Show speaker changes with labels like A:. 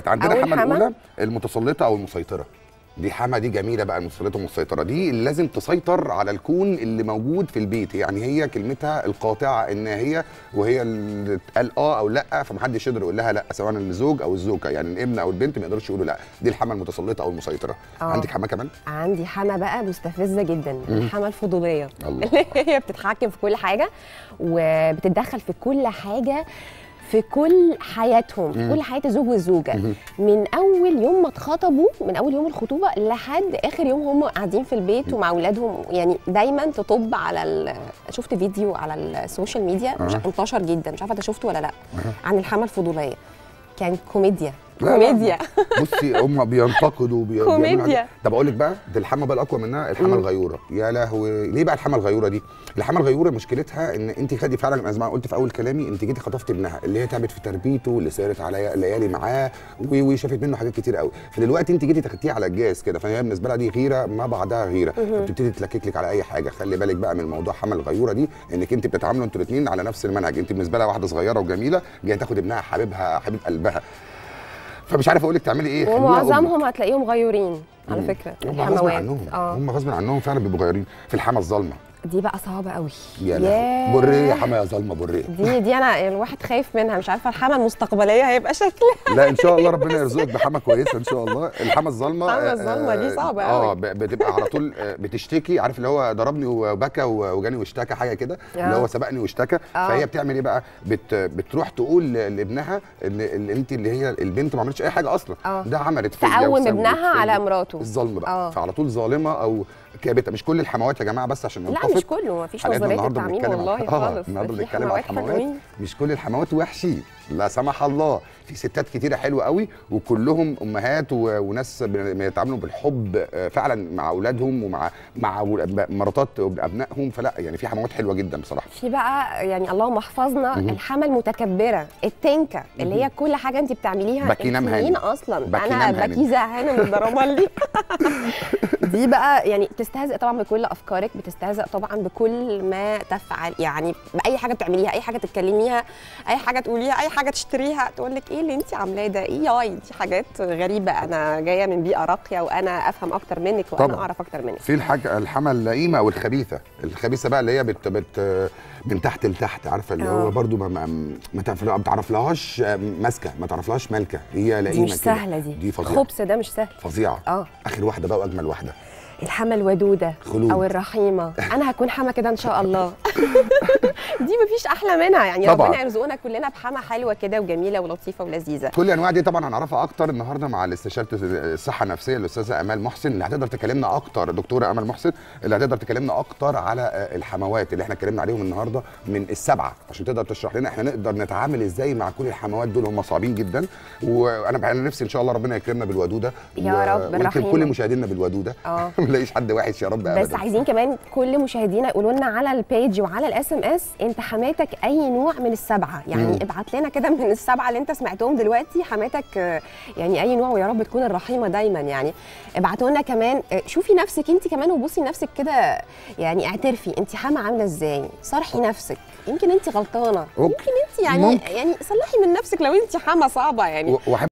A: عندنا
B: أول
A: الحمى
B: حمى؟
A: الاولى المتسلطه او المسيطره دي حما دي جميله بقى المسيطره والمسيطره دي اللي لازم تسيطر على الكون اللي موجود في البيت يعني هي كلمتها القاطعه ان هي وهي اللي تقال اه او لا فمحدش يقدر يقول لها لا سواء الزوج او الزوجه يعني الابن او البنت ما يقدرش يقولوا لا دي الحما المتسلطه او المسيطره
B: آه.
A: عندك حما كمان
B: عندي حما بقى مستفزه جدا الحما الفضوليه
A: الله.
B: اللي هي بتتحكم في كل حاجه وبتتدخل في كل حاجه في كل حياتهم في كل حياه الزوج والزوجه من اول يوم ما اتخطبوا من اول يوم الخطوبه لحد اخر يوم هم قاعدين في البيت ومع اولادهم يعني دايما تطب على ال... شفت فيديو على السوشيال ميديا مش
A: أه.
B: انتشر جدا مش عارفه انت شفته ولا لا عن الحما الفضوليه كان كوميديا
A: لا، لا.
B: كوميديا
A: بصي هم بينتقدوا بي...
B: كوميديا.
A: بيعملوا حاجات. طب اقول لك بقى ده الحما بقى الاقوى منها الحما الغيوره يا لهوي ليه بقى الحما الغيوره دي الحما الغيوره مشكلتها ان انت خدي فعلا زي ما قلت في اول كلامي انت جيتي خطفتي ابنها اللي هي تعبت في تربيته اللي سهرت على ليالي معاه و- وشافت منه حاجات كتير قوي فدلوقتي انت جيتي تاخديه على الجاز كده فهي بالنسبه لها دي غيره ما بعدها غيره فبتبتدي تلكك لك على اي حاجه خلي بالك بقى من موضوع حما الغيوره دي انك انت بتتعاملوا انتوا الاثنين على نفس المنهج انت بالنسبه لها واحده صغيره وجميله جايه تاخد ابنها حبيبها حبيب قلبها فمش عارف اقول لك تعملي ايه خليها أمك.
B: ومعظمهم هتلاقيهم غيورين على فكره
A: هم غصب
B: الحموات
A: عنهم
B: اه
A: هم غصب عنهم فعلا بيبقوا غيرين في الحما الظلمه
B: دي بقى صعبه قوي
A: يا لهوي بريه يا حما يا ظلمه بريه
B: دي دي انا الواحد خايف منها مش عارفه الحما المستقبليه هيبقى شكلها
A: لا ان شاء الله ربنا يرزقك بحما كويسه ان شاء الله الحما الظلمه
B: الحما
A: آه،
B: الظلمة دي
A: آه،
B: صعبة
A: اه
B: أوي.
A: ب- بتبقى على طول آه، بتشتكي عارف اللي هو ضربني وبكى و- وجاني واشتكى حاجه كده اللي
B: آه.
A: هو سبقني واشتكى
B: آه.
A: فهي بتعمل ايه بقى بت بتروح تقول ل- لابنها ان اللي انت اللي هي البنت ما عملتش اي حاجه اصلا
B: آه.
A: ده عملت فيا
B: تقوم
A: وسوت
B: ابنها
A: فيا.
B: على مراته
A: الظلم بقى
B: آه.
A: فعلى طول ظالمه او كابته مش كل الحموات يا جماعه بس عشان
B: لا
A: نتفق
B: مش كله ما فيش
A: حلقتنا
B: نظريه
A: النهارده
B: التعميم
A: بنتكلم
B: والله
A: عن-
B: خالص
A: النهارده
B: في
A: بنتكلم عن
B: حموات
A: الحموات
B: حلوين
A: مش كل الحموات وحشين لا سمح الله في ستات كتيره حلوه قوي وكلهم امهات و... وناس بن- بيتعاملوا بالحب آه، فعلا مع اولادهم ومع مع ول- مراتات ابنائهم فلا يعني في حموات حلوه جدا بصراحه
B: في بقى يعني اللهم احفظنا الحما المتكبره التنكه اللي هي كل حاجه انت بتعمليها
A: باكينام
B: انت مين
A: هانم.
B: اصلا
A: باكينام
B: انا
A: هانم.
B: بكيزه هانم الدرامالي دي بقى يعني بتستهزئ طبعا بكل افكارك بتستهزئ طبعا بكل ما تفعل يعني باي حاجه بتعمليها اي حاجه تتكلميها اي حاجه تقوليها اي حاجه تشتريها تقول لك ايه اللي انت عاملاه ده ايه ياي دي حاجات غريبه انا جايه من بيئه راقيه وانا افهم اكتر منك وانا
A: طبعاً.
B: اعرف اكتر منك
A: في الحاجه الحما اللئيمه او الخبيثه الخبيثه بقى اللي هي بت بت من تحت لتحت عارفه اللي هو
B: آه.
A: برضو ما ما, ما تعرف- ما تعرفلهاش ماسكه ما تعرفلهاش مالكه هي
B: دي
A: لئيمه
B: مش
A: كده.
B: دي دي
A: دي فظيعه
B: خبث ده مش سهل
A: فظيعه
B: اه
A: اخر واحده بقى واجمل واحده
B: الحما الودوده
A: خلود.
B: او الرحيمه انا هكون حما كده ان شاء الله دي مفيش احلى منها يعني
A: طبعاً.
B: ربنا يرزقنا كلنا بحما حلوه كده وجميله ولطيفه ولذيذه
A: كل الانواع دي طبعا هنعرفها اكتر النهارده مع الاستشاره الصحه النفسيه الاستاذه امال محسن اللي هتقدر تكلمنا اكتر دكتوره امال محسن اللي هتقدر تكلمنا اكتر على آه، الحموات اللي احنا اتكلمنا عليهم النهارده من السبعه عشان تقدر تشرح لنا احنا نقدر نتعامل ازاي مع كل الحموات دول هم صعبين جدا وانا بقى- انا نفسي ان شاء الله ربنا يكرمنا بالودوده
B: يا
A: و-
B: رب،
A: ويمكن
B: بالرحيمة.
A: كل مشاهدينا بالودوده
B: اه
A: ما نلاقيش حد وحش يا رب
B: بس
A: ابدا
B: عايزين كمان كل مشاهدينا يقولوا لنا على البيج وعلى الاس ام اس انت حماتك اي نوع من السبعه يعني
A: مم.
B: ابعت لنا كده من السبعه اللي انت سمعتهم دلوقتي حماتك آه، يعني اي نوع ويا رب تكون الرحيمه دايما يعني ابعتوا لنا كمان آه، شوفي نفسك انت كمان وبصي نفسك كده يعني اعترفي انت حما عامله ازاي صرحي نفسك يمكن انت غلطانه
A: أوكي.
B: يمكن انت يعني
A: ممكن.
B: يعني صلحي من نفسك لو انت حما صعبه يعني
A: و- واحب